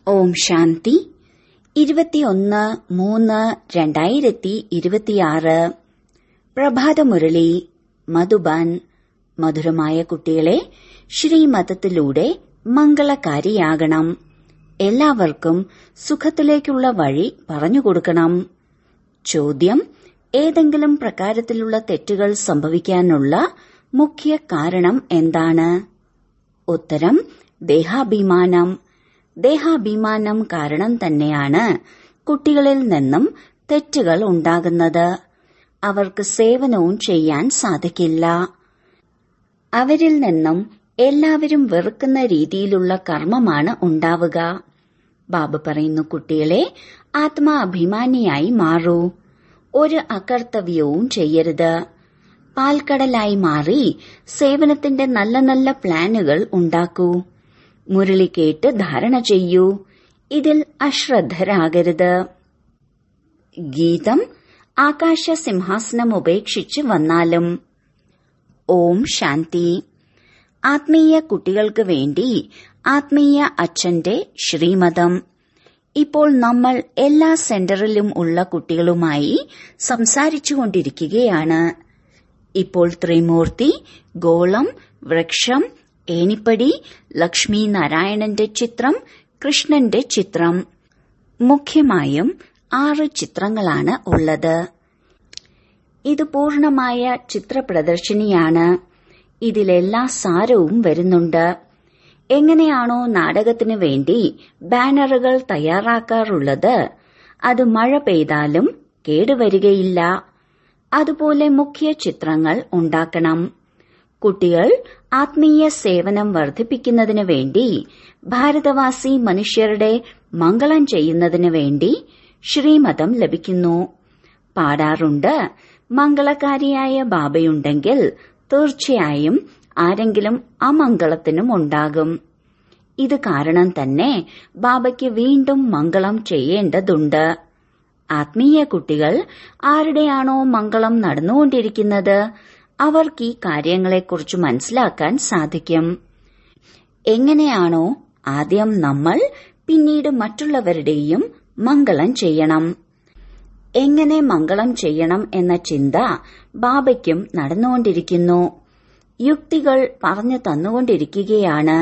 ഓം ശാന്തി ഇരുപത്തിയൊന്ന് മൂന്ന് രണ്ടായിരത്തി ഇരുപത്തിയാറ് പ്രഭാതമുരളി മധുബാൻ മധുരമായ കുട്ടികളെ ശ്രീമതത്തിലൂടെ മംഗളകാരിയാകണം എല്ലാവർക്കും സുഖത്തിലേക്കുള്ള വഴി പറഞ്ഞുകൊടുക്കണം ചോദ്യം ഏതെങ്കിലും പ്രകാരത്തിലുള്ള തെറ്റുകൾ സംഭവിക്കാനുള്ള മുഖ്യ കാരണം എന്താണ് ഉത്തരം ദേഹാഭിമാനം ദേഹാഭിമാനം കാരണം തന്നെയാണ് കുട്ടികളിൽ നിന്നും തെറ്റുകൾ ഉണ്ടാകുന്നത് അവർക്ക് സേവനവും ചെയ്യാൻ സാധിക്കില്ല അവരിൽ നിന്നും എല്ലാവരും വെറുക്കുന്ന രീതിയിലുള്ള കർമ്മമാണ് ഉണ്ടാവുക ബാബ പറയുന്നു കുട്ടികളെ ആത്മാഭിമാനിയായി മാറൂ ഒരു അകർത്തവ്യവും ചെയ്യരുത് പാൽക്കടലായി മാറി സേവനത്തിന്റെ നല്ല നല്ല പ്ലാനുകൾ ഉണ്ടാക്കൂ മുരളി കേട്ട് ധാരണ ചെയ്യൂ ഇതിൽ അശ്രദ്ധരാകരുത് ഗീതം ആകാശ സിംഹാസനം ഉപേക്ഷിച്ച് വന്നാലും ഓം ശാന്തി ആത്മീയ കുട്ടികൾക്ക് വേണ്ടി ആത്മീയ അച്ഛന്റെ ശ്രീമതം ഇപ്പോൾ നമ്മൾ എല്ലാ സെന്ററിലും ഉള്ള കുട്ടികളുമായി സംസാരിച്ചുകൊണ്ടിരിക്കുകയാണ് ഇപ്പോൾ ത്രിമൂർത്തി ഗോളം വൃക്ഷം ഏണിപ്പടി ലക്ഷ്മി നാരായണന്റെ ചിത്രം കൃഷ്ണന്റെ ചിത്രം മുഖ്യമായും ആറ് ചിത്രങ്ങളാണ് ഉള്ളത് ഇത് പൂർണമായ ചിത്രപ്രദർശിനിയാണ് ഇതിലെല്ലാ സാരവും വരുന്നുണ്ട് എങ്ങനെയാണോ നാടകത്തിന് വേണ്ടി ബാനറുകൾ തയ്യാറാക്കാറുള്ളത് അത് മഴ പെയ്താലും കേടുവരികയില്ല അതുപോലെ മുഖ്യ ചിത്രങ്ങൾ ഉണ്ടാക്കണം കുട്ടികൾ ആത്മീയ സേവനം വർദ്ധിപ്പിക്കുന്നതിന് വേണ്ടി ഭാരതവാസി മനുഷ്യരുടെ മംഗളം ചെയ്യുന്നതിന് വേണ്ടി ശ്രീമതം ലഭിക്കുന്നു പാടാറുണ്ട് മംഗളകാരിയായ ബാബയുണ്ടെങ്കിൽ തീർച്ചയായും ആരെങ്കിലും അമംഗളത്തിനും ഉണ്ടാകും ഇത് കാരണം തന്നെ ബാബയ്ക്ക് വീണ്ടും മംഗളം ചെയ്യേണ്ടതുണ്ട് ആത്മീയ കുട്ടികൾ ആരുടെയാണോ മംഗളം നടന്നുകൊണ്ടിരിക്കുന്നത് അവർക്ക് ഈ കാര്യങ്ങളെക്കുറിച്ച് മനസ്സിലാക്കാൻ സാധിക്കും എങ്ങനെയാണോ ആദ്യം നമ്മൾ പിന്നീട് മറ്റുള്ളവരുടെയും മംഗളം ചെയ്യണം എങ്ങനെ മംഗളം ചെയ്യണം എന്ന ചിന്ത ബാബയ്ക്കും നടന്നുകൊണ്ടിരിക്കുന്നു യുക്തികൾ പറഞ്ഞു തന്നുകൊണ്ടിരിക്കുകയാണ്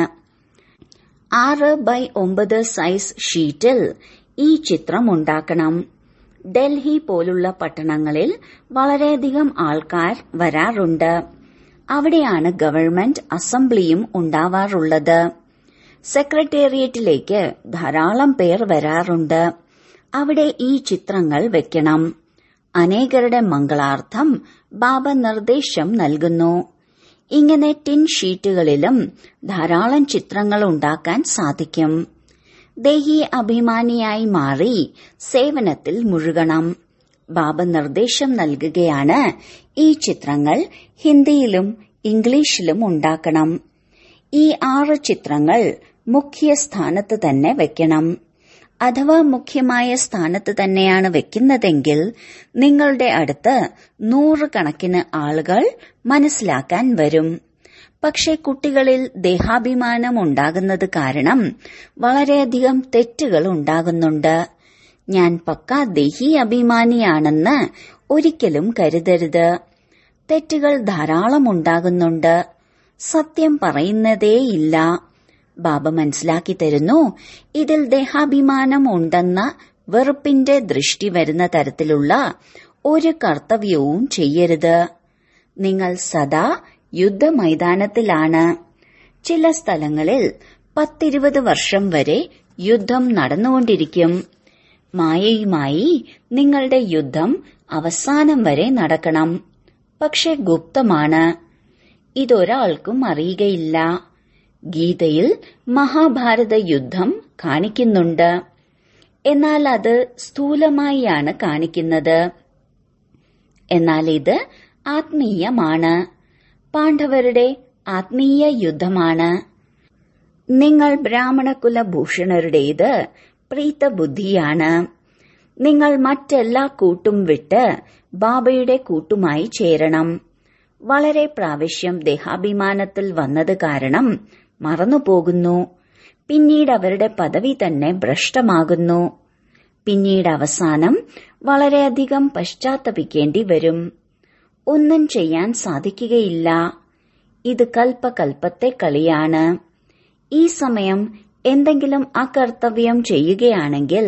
ആറ് ബൈ ഒമ്പത് സൈസ് ഷീറ്റിൽ ഈ ചിത്രം ഉണ്ടാക്കണം ഡൽഹി പോലുള്ള പട്ടണങ്ങളിൽ വളരെയധികം ആൾക്കാർ വരാറുണ്ട് അവിടെയാണ് ഗവൺമെന്റ് അസംബ്ലിയും ഉണ്ടാവാറുള്ളത് സെക്രട്ടേറിയറ്റിലേക്ക് ധാരാളം പേർ വരാറുണ്ട് അവിടെ ഈ ചിത്രങ്ങൾ വെക്കണം അനേകരുടെ മംഗളാർത്ഥം ബാബ നിർദ്ദേശം നൽകുന്നു ഇങ്ങനെ ടിൻ ഷീറ്റുകളിലും ധാരാളം ചിത്രങ്ങൾ ഉണ്ടാക്കാൻ സാധിക്കും ദേഹി അഭിമാനിയായി മാറി സേവനത്തിൽ മുഴുകണം ബാബ നിർദ്ദേശം നൽകുകയാണ് ഈ ചിത്രങ്ങൾ ഹിന്ദിയിലും ഇംഗ്ലീഷിലും ഉണ്ടാക്കണം ഈ ആറ് ചിത്രങ്ങൾ മുഖ്യ സ്ഥാനത്ത് തന്നെ വെക്കണം അഥവാ മുഖ്യമായ സ്ഥാനത്ത് തന്നെയാണ് വെക്കുന്നതെങ്കിൽ നിങ്ങളുടെ അടുത്ത് നൂറുകണക്കിന് ആളുകൾ മനസ്സിലാക്കാൻ വരും പക്ഷെ കുട്ടികളിൽ ദേഹാഭിമാനം ഉണ്ടാകുന്നത് കാരണം വളരെയധികം തെറ്റുകൾ ഉണ്ടാകുന്നുണ്ട് ഞാൻ പക്കാ ദേഹി അഭിമാനിയാണെന്ന് ഒരിക്കലും കരുതരുത് തെറ്റുകൾ ധാരാളം ഉണ്ടാകുന്നുണ്ട് സത്യം പറയുന്നതേയില്ല ബാബ മനസ്സിലാക്കി തരുന്നു ഇതിൽ ദേഹാഭിമാനം ഉണ്ടെന്ന വെറുപ്പിന്റെ ദൃഷ്ടി വരുന്ന തരത്തിലുള്ള ഒരു കർത്തവ്യവും ചെയ്യരുത് നിങ്ങൾ സദാ യുദ്ധമൈതാനത്തിലാണ് ചില സ്ഥലങ്ങളിൽ പത്തിരുപത് വർഷം വരെ യുദ്ധം നടന്നുകൊണ്ടിരിക്കും മായയുമായി നിങ്ങളുടെ യുദ്ധം അവസാനം വരെ നടക്കണം പക്ഷെ ഗുപ്തമാണ് ഇതൊരാൾക്കും അറിയുകയില്ല ഗീതയിൽ മഹാഭാരത യുദ്ധം കാണിക്കുന്നുണ്ട് എന്നാൽ അത് സ്ഥൂലമായാണ് കാണിക്കുന്നത് എന്നാൽ ഇത് ആത്മീയമാണ് പാണ്ഡവരുടെ ആത്മീയ യുദ്ധമാണ് നിങ്ങൾ ബ്രാഹ്മണകുല ഭൂഷണരുടേത് പ്രീതബുദ്ധിയാണ് നിങ്ങൾ മറ്റെല്ലാ കൂട്ടും വിട്ട് ബാബയുടെ കൂട്ടുമായി ചേരണം വളരെ പ്രാവശ്യം ദേഹാഭിമാനത്തിൽ വന്നത് കാരണം മറന്നുപോകുന്നു പിന്നീട് അവരുടെ പദവി തന്നെ ഭ്രഷ്ടമാകുന്നു പിന്നീട് അവസാനം വളരെയധികം പശ്ചാത്തപിക്കേണ്ടി വരും ഒന്നും ചെയ്യാൻ സാധിക്കുകയില്ല ഇത് കൽപ്പകൽപ്പത്തെ കളിയാണ് ഈ സമയം എന്തെങ്കിലും അകർത്തവ്യം ചെയ്യുകയാണെങ്കിൽ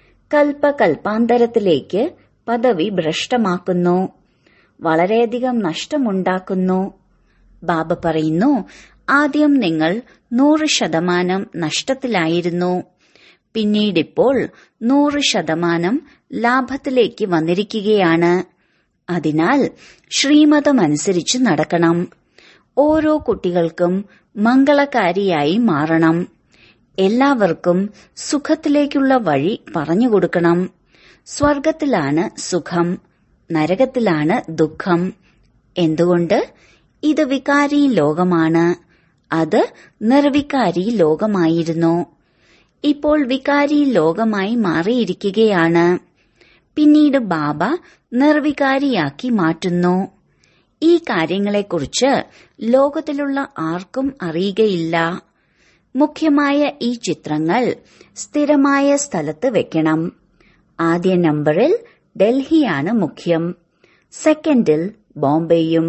കൽപ്പകൽപ്പാന്തരത്തിലേക്ക് പദവി ഭ്രഷ്ടമാക്കുന്നു വളരെയധികം നഷ്ടമുണ്ടാക്കുന്നു ബാബ പറയുന്നു ആദ്യം നിങ്ങൾ നൂറ് ശതമാനം നഷ്ടത്തിലായിരുന്നു പിന്നീടിപ്പോൾ നൂറ് ശതമാനം ലാഭത്തിലേക്ക് വന്നിരിക്കുകയാണ് അതിനാൽ ശ്രീമതമനുസരിച്ച് നടക്കണം ഓരോ കുട്ടികൾക്കും മംഗളകാരിയായി മാറണം എല്ലാവർക്കും സുഖത്തിലേക്കുള്ള വഴി പറഞ്ഞുകൊടുക്കണം സ്വർഗത്തിലാണ് സുഖം നരകത്തിലാണ് ദുഃഖം എന്തുകൊണ്ട് ഇത് വികാരി ലോകമാണ് അത് നിർവികാരി ലോകമായിരുന്നു ഇപ്പോൾ വികാരി ലോകമായി മാറിയിരിക്കുകയാണ് പിന്നീട് ബാബ നിർവികാരിയാക്കി മാറ്റുന്നു ഈ കാര്യങ്ങളെക്കുറിച്ച് ലോകത്തിലുള്ള ആർക്കും അറിയുകയില്ല മുഖ്യമായ ഈ ചിത്രങ്ങൾ സ്ഥിരമായ സ്ഥലത്ത് വെക്കണം ആദ്യ നമ്പറിൽ ഡൽഹിയാണ് മുഖ്യം സെക്കൻഡിൽ ബോംബെയും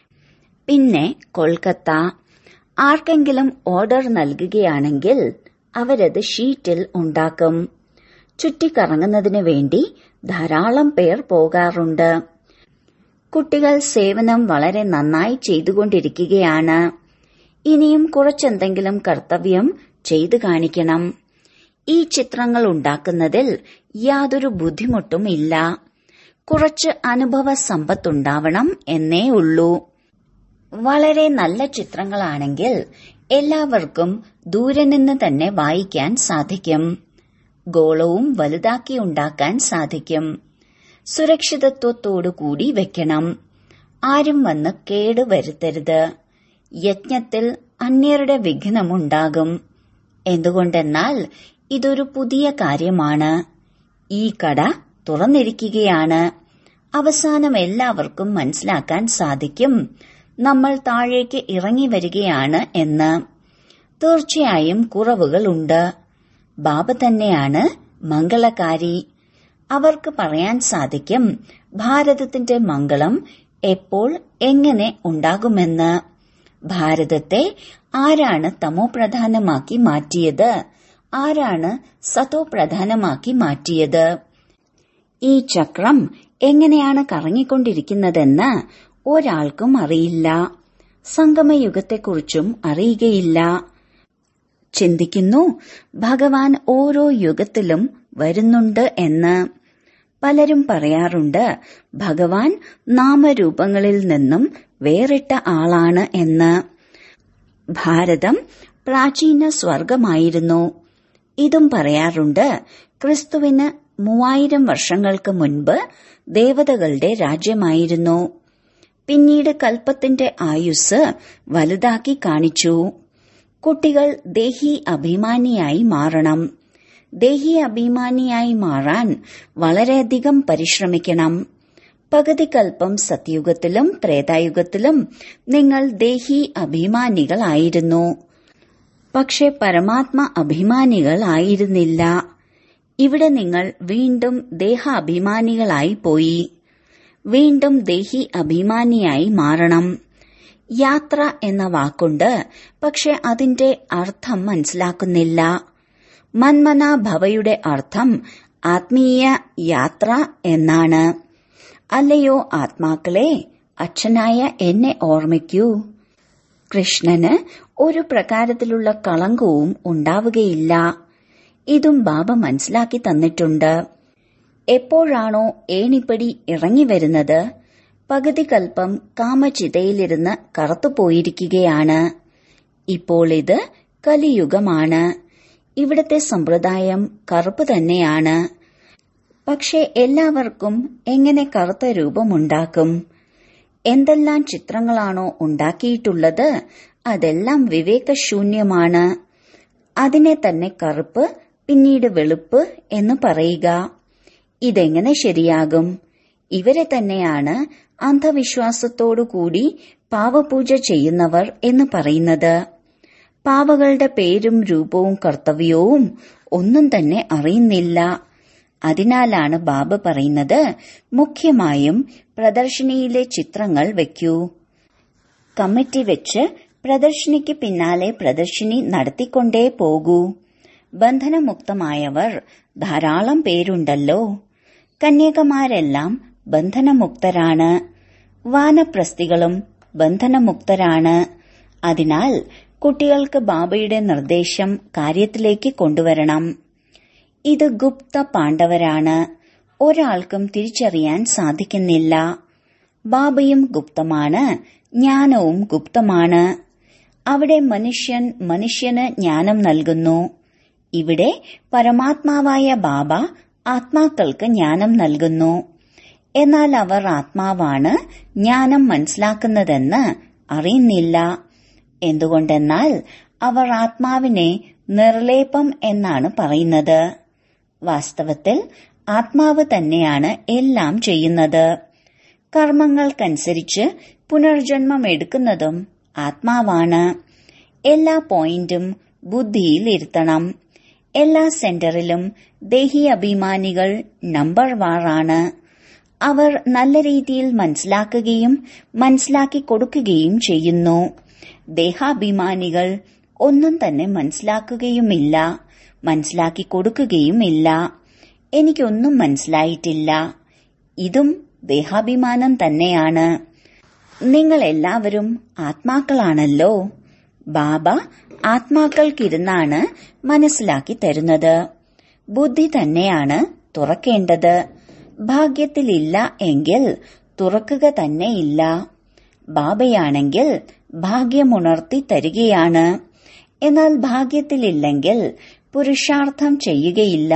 പിന്നെ കൊൽക്കത്ത ആർക്കെങ്കിലും ഓർഡർ നൽകുകയാണെങ്കിൽ അവരത് ഷീറ്റിൽ ഉണ്ടാക്കും ചുറ്റിക്കറങ്ങുന്നതിന് വേണ്ടി ധാരാളം പേർ പോകാറുണ്ട് കുട്ടികൾ സേവനം വളരെ നന്നായി ചെയ്തുകൊണ്ടിരിക്കുകയാണ് ഇനിയും കുറച്ചെന്തെങ്കിലും കർത്തവ്യം ചെയ്തു കാണിക്കണം ഈ ചിത്രങ്ങൾ ഉണ്ടാക്കുന്നതിൽ യാതൊരു ബുദ്ധിമുട്ടും ഇല്ല കുറച്ച് അനുഭവ സമ്പത്തുണ്ടാവണം എന്നേ ഉള്ളൂ വളരെ നല്ല ചിത്രങ്ങളാണെങ്കിൽ എല്ലാവർക്കും ദൂരെ നിന്ന് തന്നെ വായിക്കാൻ സാധിക്കും ഗോളവും വലുതാക്കി ഉണ്ടാക്കാൻ സാധിക്കും സുരക്ഷിതത്വത്തോടുകൂടി വെക്കണം ആരും വന്ന് കേട് വരുത്തരുത് യജ്ഞത്തിൽ അന്യരുടെ വിഘ്നമുണ്ടാകും എന്തുകൊണ്ടെന്നാൽ ഇതൊരു പുതിയ കാര്യമാണ് ഈ കട തുറന്നിരിക്കുകയാണ് അവസാനം എല്ലാവർക്കും മനസ്സിലാക്കാൻ സാധിക്കും നമ്മൾ താഴേക്ക് ഇറങ്ങി വരികയാണ് എന്ന് തീർച്ചയായും കുറവുകളുണ്ട് ബാബ തന്നെയാണ് മംഗളകാരി അവർക്ക് പറയാൻ സാധിക്കും ഭാരതത്തിന്റെ മംഗളം എപ്പോൾ എങ്ങനെ ഉണ്ടാകുമെന്ന് ഭാരതത്തെ ആരാണ് തമോ പ്രധാനമാക്കി മാറ്റിയത് ആരാണ് സതോ പ്രധാനമാക്കി മാറ്റിയത് ഈ ചക്രം എങ്ങനെയാണ് കറങ്ങിക്കൊണ്ടിരിക്കുന്നതെന്ന് ഒരാൾക്കും അറിയില്ല സംഗമയുഗത്തെക്കുറിച്ചും അറിയുകയില്ല ചിന്തിക്കുന്നു ഭഗവാൻ ഓരോ യുഗത്തിലും വരുന്നുണ്ട് എന്ന് പലരും പറയാറുണ്ട് ഭഗവാൻ നാമരൂപങ്ങളിൽ നിന്നും വേറിട്ട ആളാണ് എന്ന് ഭാരതം പ്രാചീന സ്വർഗമായിരുന്നു ഇതും പറയാറുണ്ട് ക്രിസ്തുവിന് മൂവായിരം വർഷങ്ങൾക്ക് മുൻപ് ദേവതകളുടെ രാജ്യമായിരുന്നു പിന്നീട് കൽപ്പത്തിന്റെ ആയുസ് വലുതാക്കി കാണിച്ചു കുട്ടികൾ ദേഹി അഭിമാനിയായി മാറണം ദേഹി അഭിമാനിയായി മാറാൻ വളരെയധികം പരിശ്രമിക്കണം പകുതി കൽപ്പം സത്യുഗത്തിലും ത്രേതായുഗത്തിലും നിങ്ങൾ ദേഹി അഭിമാനികളായിരുന്നു പക്ഷെ പരമാത്മ അഭിമാനികളായിരുന്നില്ല ഇവിടെ നിങ്ങൾ വീണ്ടും ദേഹാഭിമാനികളായി പോയി വീണ്ടും ദേഹി അഭിമാനിയായി മാറണം യാത്ര എന്ന വാക്കുണ്ട് പക്ഷെ അതിന്റെ അർത്ഥം മനസ്സിലാക്കുന്നില്ല മന്മന ഭവയുടെ അർത്ഥം ആത്മീയ യാത്ര എന്നാണ് അല്ലയോ ആത്മാക്കളെ അച്ഛനായ എന്നെ ഓർമ്മിക്കൂ കൃഷ്ണന് ഒരു പ്രകാരത്തിലുള്ള കളങ്കവും ഉണ്ടാവുകയില്ല ഇതും ബാബ മനസ്സിലാക്കി തന്നിട്ടുണ്ട് എപ്പോഴാണോ ഏണിപ്പടി ഇറങ്ങി വരുന്നത് പകുതി കൽപ്പം കാമചിതയിലിരുന്ന് കറുത്തുപോയിരിക്കുകയാണ് ഇപ്പോൾ ഇത് കലിയുഗമാണ് ഇവിടത്തെ സമ്പ്രദായം കറുപ്പ് തന്നെയാണ് പക്ഷെ എല്ലാവർക്കും എങ്ങനെ കറുത്ത രൂപമുണ്ടാക്കും എന്തെല്ലാം ചിത്രങ്ങളാണോ ഉണ്ടാക്കിയിട്ടുള്ളത് അതെല്ലാം വിവേകശൂന്യമാണ് അതിനെ തന്നെ കറുപ്പ് പിന്നീട് വെളുപ്പ് എന്ന് പറയുക ഇതെങ്ങനെ ശരിയാകും ഇവരെ തന്നെയാണ് അന്ധവിശ്വാസത്തോടുകൂടി പാവപൂജ ചെയ്യുന്നവർ എന്ന് പറയുന്നത് പാവകളുടെ പേരും രൂപവും കർത്തവ്യവും ഒന്നും തന്നെ അറിയുന്നില്ല അതിനാലാണ് ബാബ പറയുന്നത് മുഖ്യമായും പ്രദർശനിയിലെ ചിത്രങ്ങൾ വെക്കൂ കമ്മിറ്റി വെച്ച് പ്രദർശനിക്ക് പിന്നാലെ പ്രദർശിനി നടത്തിക്കൊണ്ടേ പോകൂ ബന്ധനമുക്തമായവർ ധാരാളം പേരുണ്ടല്ലോ കന്യകമാരെല്ലാം ബന്ധനമുക്തരാണ് വാനപ്രസ്ഥികളും ബന്ധനമുക്തരാണ് അതിനാൽ കുട്ടികൾക്ക് ബാബയുടെ നിർദ്ദേശം കാര്യത്തിലേക്ക് കൊണ്ടുവരണം ഇത് ഗുപ്ത പാണ്ഡവരാണ് ഒരാൾക്കും തിരിച്ചറിയാൻ സാധിക്കുന്നില്ല ബാബയും ഗുപ്തമാണ് ജ്ഞാനവും ഗുപ്തമാണ് അവിടെ മനുഷ്യൻ മനുഷ്യന് ജ്ഞാനം നൽകുന്നു ഇവിടെ പരമാത്മാവായ ബാബ ആത്മാക്കൾക്ക് ജ്ഞാനം നൽകുന്നു എന്നാൽ അവർ ആത്മാവാണ് ജ്ഞാനം മനസ്സിലാക്കുന്നതെന്ന് അറിയുന്നില്ല എന്തുകൊണ്ടെന്നാൽ അവർ ആത്മാവിനെ നിർലേപം എന്നാണ് പറയുന്നത് വാസ്തവത്തിൽ ആത്മാവ് തന്നെയാണ് എല്ലാം ചെയ്യുന്നത് കർമ്മങ്ങൾക്കനുസരിച്ച് പുനർജന്മം എടുക്കുന്നതും ആത്മാവാണ് എല്ലാ പോയിന്റും ബുദ്ധിയിൽ ഇരുത്തണം എല്ലാ സെന്ററിലും ദേഹി അഭിമാനികൾ നമ്പർ വാറാണ് അവർ നല്ല രീതിയിൽ മനസ്സിലാക്കുകയും മനസ്സിലാക്കി കൊടുക്കുകയും ചെയ്യുന്നു ദേഹാഭിമാനികൾ ഒന്നും തന്നെ മനസ്സിലാക്കുകയുമില്ല മനസ്സിലാക്കി കൊടുക്കുകയുമില്ല എനിക്കൊന്നും മനസ്സിലായിട്ടില്ല ഇതും ദേഹാഭിമാനം തന്നെയാണ് നിങ്ങൾ എല്ലാവരും ആത്മാക്കളാണല്ലോ ബാബ ആത്മാക്കൾക്കിരുന്നാണ് മനസ്സിലാക്കി തരുന്നത് ബുദ്ധി തന്നെയാണ് തുറക്കേണ്ടത് ഭാഗ്യത്തിലില്ല എങ്കിൽ തുറക്കുക തന്നെയില്ല ബാബയാണെങ്കിൽ ഭാഗ്യമുണർത്തി തരികയാണ് എന്നാൽ ഭാഗ്യത്തിലില്ലെങ്കിൽ പുരുഷാർത്ഥം ചെയ്യുകയില്ല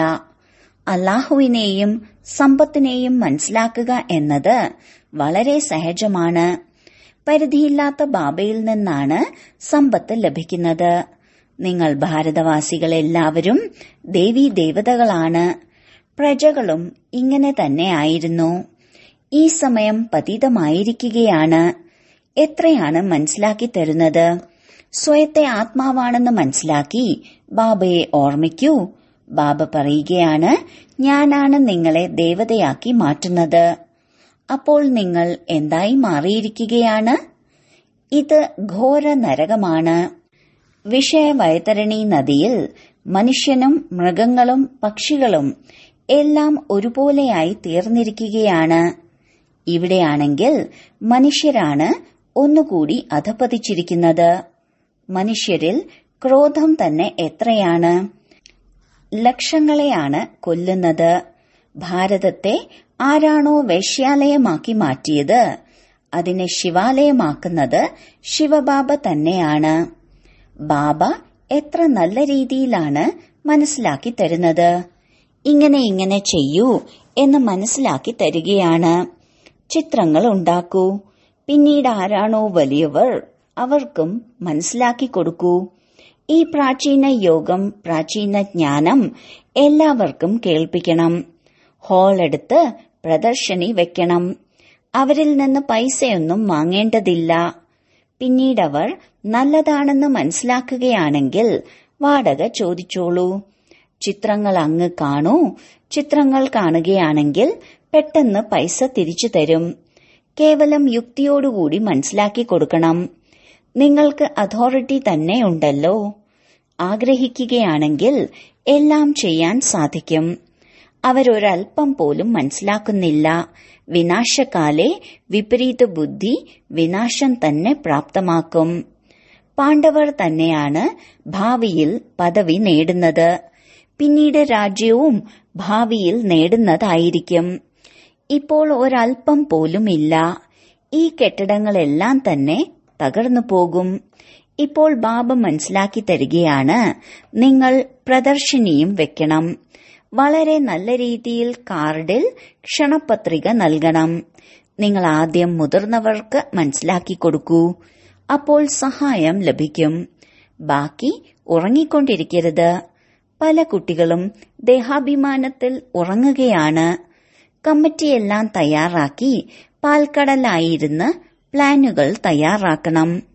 അള്ളാഹുവിനെയും സമ്പത്തിനെയും മനസ്സിലാക്കുക എന്നത് വളരെ സഹജമാണ് പരിധിയില്ലാത്ത ബാബയിൽ നിന്നാണ് സമ്പത്ത് ലഭിക്കുന്നത് നിങ്ങൾ ഭാരതവാസികളെല്ലാവരും ദേവീ ദേവതകളാണ് പ്രജകളും ഇങ്ങനെ തന്നെ ആയിരുന്നു ഈ സമയം പതീതമായിരിക്കുകയാണ് എത്രയാണ് മനസ്സിലാക്കി തരുന്നത് സ്വയത്തെ ആത്മാവാണെന്ന് മനസ്സിലാക്കി ബാബയെ ഓർമ്മിക്കൂ ബാബ പറയുകയാണ് ഞാനാണ് നിങ്ങളെ ദേവതയാക്കി മാറ്റുന്നത് അപ്പോൾ നിങ്ങൾ എന്തായി മാറിയിരിക്കുകയാണ് ഇത് ഘോര നരകമാണ് വിഷയവൈതരണി നദിയിൽ മനുഷ്യനും മൃഗങ്ങളും പക്ഷികളും എല്ലാം ഒരുപോലെയായി തീർന്നിരിക്കുകയാണ് ഇവിടെയാണെങ്കിൽ മനുഷ്യരാണ് ഒന്നുകൂടി അധപ്പതിച്ചിരിക്കുന്നത് മനുഷ്യരിൽ ക്രോധം തന്നെ എത്രയാണ് ലക്ഷങ്ങളെയാണ് കൊല്ലുന്നത് ഭാരതത്തെ ആരാണോ വേശ്യാലയമാക്കി മാറ്റിയത് അതിനെ ശിവാലയമാക്കുന്നത് ശിവബാബ തന്നെയാണ് ബാബ എത്ര നല്ല രീതിയിലാണ് മനസ്സിലാക്കി തരുന്നത് ഇങ്ങനെ ഇങ്ങനെ ചെയ്യൂ എന്ന് മനസ്സിലാക്കി തരികയാണ് ചിത്രങ്ങൾ ഉണ്ടാക്കൂ പിന്നീട് ആരാണോ വലിയവർ അവർക്കും മനസ്സിലാക്കി കൊടുക്കൂ ഈ പ്രാചീന യോഗം പ്രാചീന ജ്ഞാനം എല്ലാവർക്കും കേൾപ്പിക്കണം ഹാൾ എടുത്ത് പ്രദർശനി വെക്കണം അവരിൽ നിന്ന് പൈസയൊന്നും വാങ്ങേണ്ടതില്ല പിന്നീടവർ നല്ലതാണെന്ന് മനസ്സിലാക്കുകയാണെങ്കിൽ വാടക ചോദിച്ചോളൂ ചിത്രങ്ങൾ അങ്ങ് കാണൂ ചിത്രങ്ങൾ കാണുകയാണെങ്കിൽ പെട്ടെന്ന് പൈസ തിരിച്ചു തരും കേവലം യുക്തിയോടുകൂടി മനസ്സിലാക്കി കൊടുക്കണം നിങ്ങൾക്ക് അതോറിറ്റി തന്നെ ഉണ്ടല്ലോ ആഗ്രഹിക്കുകയാണെങ്കിൽ എല്ലാം ചെയ്യാൻ സാധിക്കും അവരൊരൽപ്പം പോലും മനസ്സിലാക്കുന്നില്ല വിനാശകാലെ വിപരീത ബുദ്ധി വിനാശം തന്നെ പ്രാപ്തമാക്കും പാണ്ഡവർ തന്നെയാണ് ഭാവിയിൽ പദവി നേടുന്നത് പിന്നീട് രാജ്യവും ഭാവിയിൽ നേടുന്നതായിരിക്കും ഇപ്പോൾ ഒരൽപ്പം പോലും ഇല്ല ഈ കെട്ടിടങ്ങളെല്ലാം തന്നെ തകർന്നു പോകും ഇപ്പോൾ ബാബ മനസ്സിലാക്കി തരികയാണ് നിങ്ങൾ പ്രദർശിനിയും വെക്കണം വളരെ നല്ല രീതിയിൽ കാർഡിൽ ക്ഷണപത്രിക നൽകണം നിങ്ങൾ ആദ്യം മുതിർന്നവർക്ക് മനസ്സിലാക്കി കൊടുക്കൂ അപ്പോൾ സഹായം ലഭിക്കും ബാക്കി ഉറങ്ങിക്കൊണ്ടിരിക്കരുത് പല കുട്ടികളും ദേഹാഭിമാനത്തിൽ ഉറങ്ങുകയാണ് കമ്മിറ്റിയെല്ലാം തയ്യാറാക്കി പാൽക്കടലായിരുന്ന് പ്ലാനുകൾ തയ്യാറാക്കണം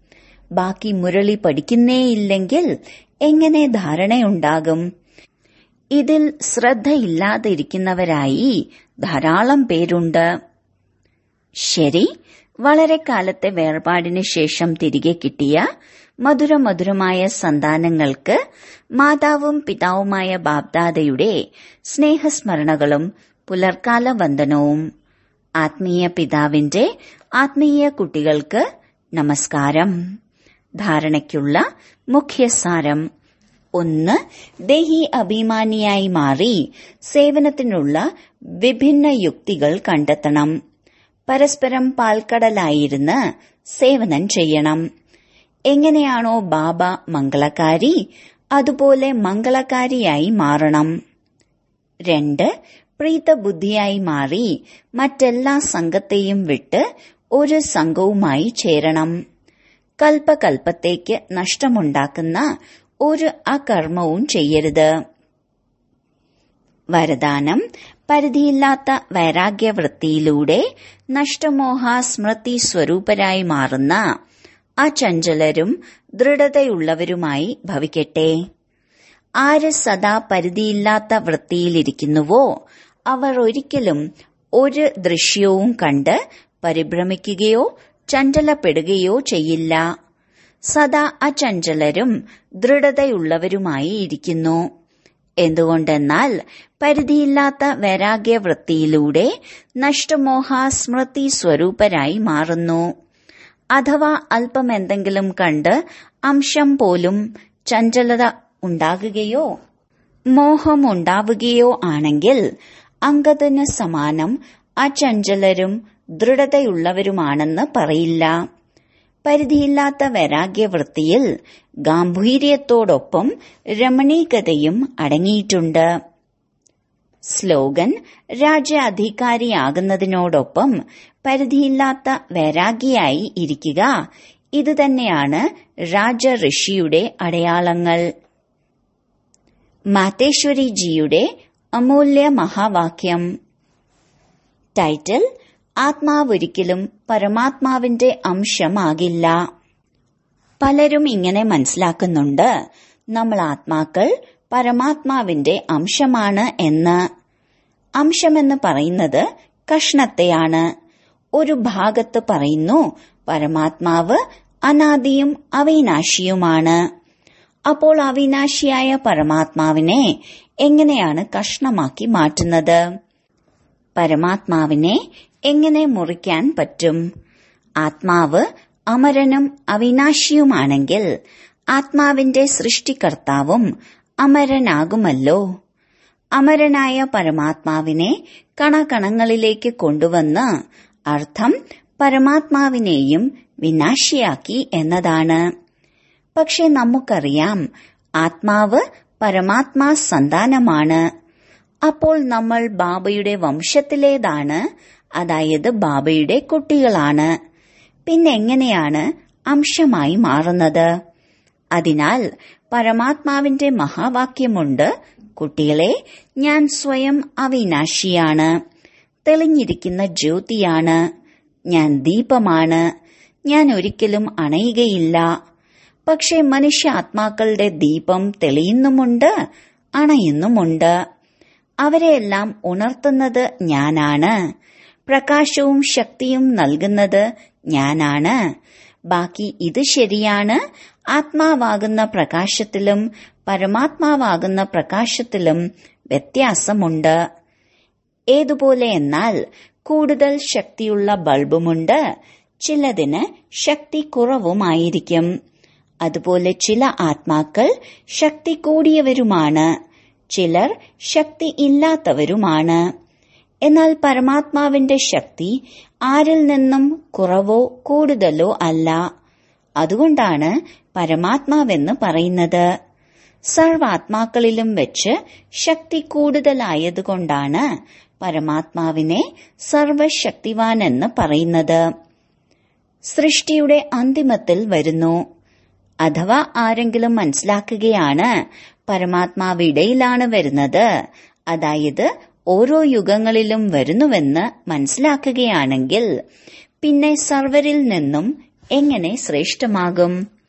ബാക്കി മുരളി പഠിക്കുന്നേയില്ലെങ്കിൽ എങ്ങനെ ധാരണയുണ്ടാകും ഇതിൽ ശ്രദ്ധയില്ലാതിരിക്കുന്നവരായി ധാരാളം പേരുണ്ട് ശരി വളരെ കാലത്തെ വേർപാടിന് ശേഷം തിരികെ കിട്ടിയ മധുരമധുരമായ സന്താനങ്ങൾക്ക് മാതാവും പിതാവുമായ ബാബ്ദാദയുടെ സ്നേഹസ്മരണകളും പുലർക്കാല വന്ദനവും ആത്മീയ പിതാവിന്റെ ആത്മീയ കുട്ടികൾക്ക് നമസ്കാരം ധാരണയ്ക്കുള്ള മുഖ്യസാരം ഒന്ന് ദേഹി അഭിമാനിയായി മാറി സേവനത്തിനുള്ള വിഭിന്ന യുക്തികൾ കണ്ടെത്തണം പരസ്പരം പാൽക്കടലായിരുന്ന് സേവനം ചെയ്യണം എങ്ങനെയാണോ ബാബ മംഗളകാരി അതുപോലെ മംഗളകാരിയായി മാറണം രണ്ട് പ്രീതബുദ്ധിയായി മാറി മറ്റെല്ലാ സംഘത്തെയും വിട്ട് ഒരു സംഘവുമായി ചേരണം കൽപ്പകൽപ്പത്തേക്ക് നഷ്ടമുണ്ടാക്കുന്ന ഒരു അകർമ്മവും ചെയ്യരുത് വരദാനം പരിധിയില്ലാത്ത വൈരാഗ്യവൃത്തിയിലൂടെ നഷ്ടമോഹ സ്മൃതി സ്വരൂപരായി മാറുന്ന അചഞ്ചലരും ദൃഢതയുള്ളവരുമായി ഭവിക്കട്ടെ ആര് സദാ പരിധിയില്ലാത്ത വൃത്തിയിലിരിക്കുന്നുവോ അവർ ഒരിക്കലും ഒരു ദൃശ്യവും കണ്ട് പരിഭ്രമിക്കുകയോ ചഞ്ചലപ്പെടുകയോ ചെയ്യില്ല സദാ അചഞ്ചലരും ദൃഢതയുള്ളവരുമായി ഇരിക്കുന്നു എന്തുകൊണ്ടെന്നാൽ പരിധിയില്ലാത്ത വൈരാഗ്യവൃത്തിയിലൂടെ നഷ്ടമോഹ സ്മൃതി സ്വരൂപരായി മാറുന്നു അഥവാ അല്പം എന്തെങ്കിലും കണ്ട് അംശം പോലും ചഞ്ചലത ഉണ്ടാകുകയോ മോഹമുണ്ടാവുകയോ ആണെങ്കിൽ അങ്കത്തിന് സമാനം അചഞ്ചലരും ദൃഢതയുള്ളവരുമാണെന്ന് പറയില്ല പരിധിയില്ലാത്ത വൈരാഗ്യവൃത്തിയിൽ ഗാംഭീര്യത്തോടൊപ്പം രമണീകതയും അടങ്ങിയിട്ടുണ്ട് സ്ലോഗൻ രാജ്യാധികാരിയാകുന്നതിനോടൊപ്പം പരിധിയില്ലാത്ത വൈരാഗ്യയായി ഇരിക്കുക ഇത് തന്നെയാണ് രാജഋഷിയുടെ അടയാളങ്ങൾ മാതേശ്വരിജിയുടെ അമൂല്യ മഹാവാക്യം ടൈറ്റിൽ ആത്മാവൊരിക്കലും പരമാത്മാവിന്റെ അംശമാകില്ല പലരും ഇങ്ങനെ മനസ്സിലാക്കുന്നുണ്ട് നമ്മൾ ആത്മാക്കൾ പരമാത്മാവിന്റെ അംശമാണ് എന്ന് അംശമെന്ന് പറയുന്നത് കഷ്ണത്തെയാണ് ഒരു ഭാഗത്ത് പറയുന്നു പരമാത്മാവ് അനാദിയും അവിനാശിയുമാണ് അപ്പോൾ അവിനാശിയായ പരമാത്മാവിനെ എങ്ങനെയാണ് കഷ്ണമാക്കി മാറ്റുന്നത് പരമാത്മാവിനെ എങ്ങനെ മുറിക്കാൻ പറ്റും ആത്മാവ് അമരനും അവിനാശിയുമാണെങ്കിൽ ആത്മാവിന്റെ സൃഷ്ടികർത്താവും അമരനാകുമല്ലോ അമരനായ പരമാത്മാവിനെ കണകണങ്ങളിലേക്ക് കൊണ്ടുവന്ന് അർത്ഥം പരമാത്മാവിനെയും വിനാശിയാക്കി എന്നതാണ് പക്ഷെ നമുക്കറിയാം ആത്മാവ് പരമാത്മാ സന്താനമാണ് അപ്പോൾ നമ്മൾ ബാബയുടെ വംശത്തിലേതാണ് അതായത് ബാബയുടെ കുട്ടികളാണ് പിന്നെ എങ്ങനെയാണ് അംശമായി മാറുന്നത് അതിനാൽ പരമാത്മാവിന്റെ മഹാവാക്യമുണ്ട് കുട്ടികളെ ഞാൻ സ്വയം അവിനാശിയാണ് തെളിഞ്ഞിരിക്കുന്ന ജ്യോതിയാണ് ഞാൻ ദീപമാണ് ഞാൻ ഒരിക്കലും അണയുകയില്ല പക്ഷെ മനുഷ്യ ആത്മാക്കളുടെ ദീപം തെളിയുന്നുമുണ്ട് അണയുന്നുമുണ്ട് അവരെയെല്ലാം ഉണർത്തുന്നത് ഞാനാണ് പ്രകാശവും ശക്തിയും നൽകുന്നത് ഞാനാണ് ബാക്കി ഇത് ശരിയാണ് ആത്മാവാകുന്ന പ്രകാശത്തിലും പരമാത്മാവാകുന്ന പ്രകാശത്തിലും വ്യത്യാസമുണ്ട് ഏതുപോലെ എന്നാൽ കൂടുതൽ ശക്തിയുള്ള ബൾബുമുണ്ട് ചിലതിന് ശക്തി കുറവുമായിരിക്കും അതുപോലെ ചില ആത്മാക്കൾ ശക്തി കൂടിയവരുമാണ് ചിലർ ശക്തി ഇല്ലാത്തവരുമാണ് എന്നാൽ പരമാത്മാവിന്റെ ശക്തി ആരിൽ നിന്നും കുറവോ കൂടുതലോ അല്ല അതുകൊണ്ടാണ് പരമാത്മാവെന്ന് പറയുന്നത് സർവാത്മാക്കളിലും വെച്ച് ശക്തി കൂടുതലായതുകൊണ്ടാണ് പരമാത്മാവിനെ സർവശക്തിവാൻ എന്ന് പറയുന്നത് സൃഷ്ടിയുടെ അന്തിമത്തിൽ വരുന്നു അഥവാ ആരെങ്കിലും മനസ്സിലാക്കുകയാണ് പരമാത്മാവ് ഇടയിലാണ് വരുന്നത് അതായത് ഓരോ യുഗങ്ങളിലും വരുന്നുവെന്ന് മനസ്സിലാക്കുകയാണെങ്കിൽ പിന്നെ സർവരിൽ നിന്നും എങ്ങനെ ശ്രേഷ്ഠമാകും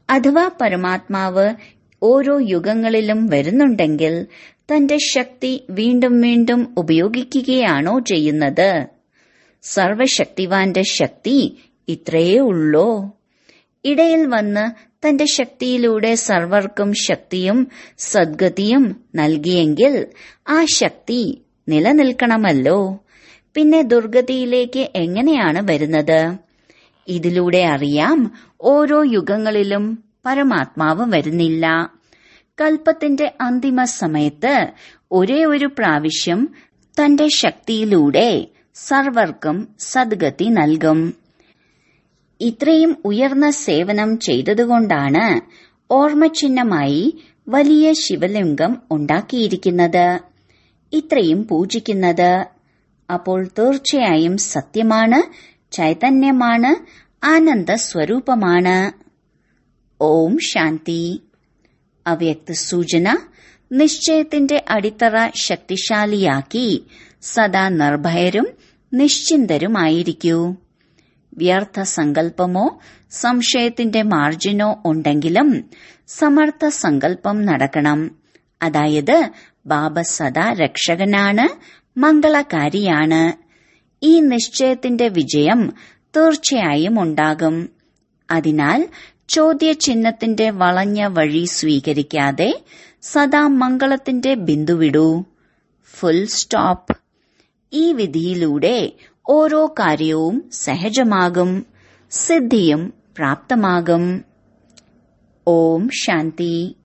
അഥവാ പരമാത്മാവ് ഓരോ യുഗങ്ങളിലും വരുന്നുണ്ടെങ്കിൽ തന്റെ ശക്തി വീണ്ടും വീണ്ടും ഉപയോഗിക്കുകയാണോ ചെയ്യുന്നത് സർവശക്തിവാന്റെ ശക്തി ഇത്രയേ ഉള്ളോ ഇടയിൽ വന്ന് തന്റെ ശക്തിയിലൂടെ സർവർക്കും ശക്തിയും സദ്ഗതിയും നൽകിയെങ്കിൽ ആ ശക്തി നിലനിൽക്കണമല്ലോ പിന്നെ ദുർഗതിയിലേക്ക് എങ്ങനെയാണ് വരുന്നത് ഇതിലൂടെ അറിയാം ഓരോ യുഗങ്ങളിലും പരമാത്മാവ് വരുന്നില്ല കൽപ്പത്തിന്റെ അന്തിമ സമയത്ത് ഒരേ ഒരു പ്രാവശ്യം തന്റെ ശക്തിയിലൂടെ സർവർക്കും സദ്ഗതി നൽകും ഇത്രയും ഉയർന്ന സേവനം ചെയ്തതുകൊണ്ടാണ് ഓർമ്മചിഹ്നമായി വലിയ ശിവലിംഗം ഉണ്ടാക്കിയിരിക്കുന്നത് ഇത്രയും പൂജിക്കുന്നത് അപ്പോൾ തീർച്ചയായും സത്യമാണ് ചൈതന്യമാണ് ആനന്ദ സ്വരൂപമാണ് ഓം ശാന്തി അവ്യക്ത സൂചന നിശ്ചയത്തിന്റെ അടിത്തറ ശക്തിശാലിയാക്കി സദാ നിർഭയരും നിശ്ചിന്തരുമായിരിക്കൂ വ്യർത്ഥ സങ്കല്പമോ സംശയത്തിന്റെ മാർജിനോ ഉണ്ടെങ്കിലും സമർത്ഥ സങ്കല്പം നടക്കണം അതായത് ബാബ സദാ രക്ഷകനാണ് മംഗളകാരിയാണ് ഈ നിശ്ചയത്തിന്റെ വിജയം തീർച്ചയായും ഉണ്ടാകും അതിനാൽ ചോദ്യചിഹ്നത്തിന്റെ വളഞ്ഞ വഴി സ്വീകരിക്കാതെ സദാ മംഗളത്തിന്റെ ബിന്ദുവിടൂ ഫുൾ സ്റ്റോപ്പ് ഈ വിധിയിലൂടെ ഓരോ കാര്യവും സഹജമാകും സിദ്ധിയും പ്രാപ്തമാകും ഓം ശാന്തി